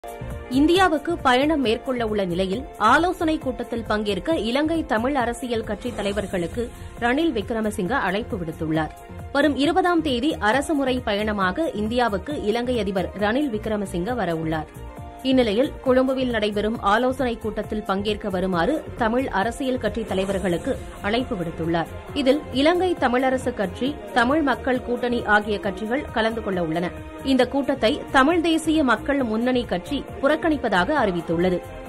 இந்தியாவுக்கு பயணம் மேற்கொள்ள உள்ள நிலையில் ஆலோசனைக் கூட்டத்தில் பங்கேற்க இலங்கை தமிழ் அரசியல் கட்சித் தலைவர்களுக்கு ரணில் விக்ரமசிங்க அழைப்பு விடுத்துள்ளார் வரும் இருபதாம் தேதி அரசுமுறை பயணமாக இந்தியாவுக்கு இலங்கை அதிபர் ரணில் விக்ரமசிங்க வரவுள்ளார் இந்நிலையில் கொழும்புவில் நடைபெறும் ஆலோசனைக் கூட்டத்தில் பங்கேற்க வருமாறு தமிழ் அரசியல் கட்சித் தலைவர்களுக்கு அழைப்பு விடுத்துள்ளார் இதில் இலங்கை தமிழரசுக் கட்சி தமிழ் மக்கள் கூட்டணி ஆகிய கட்சிகள் கலந்து கொள்ள உள்ளன இந்த கூட்டத்தை தமிழ் தேசிய மக்கள் முன்னணி கட்சி புறக்கணிப்பதாக அறிவித்துள்ளது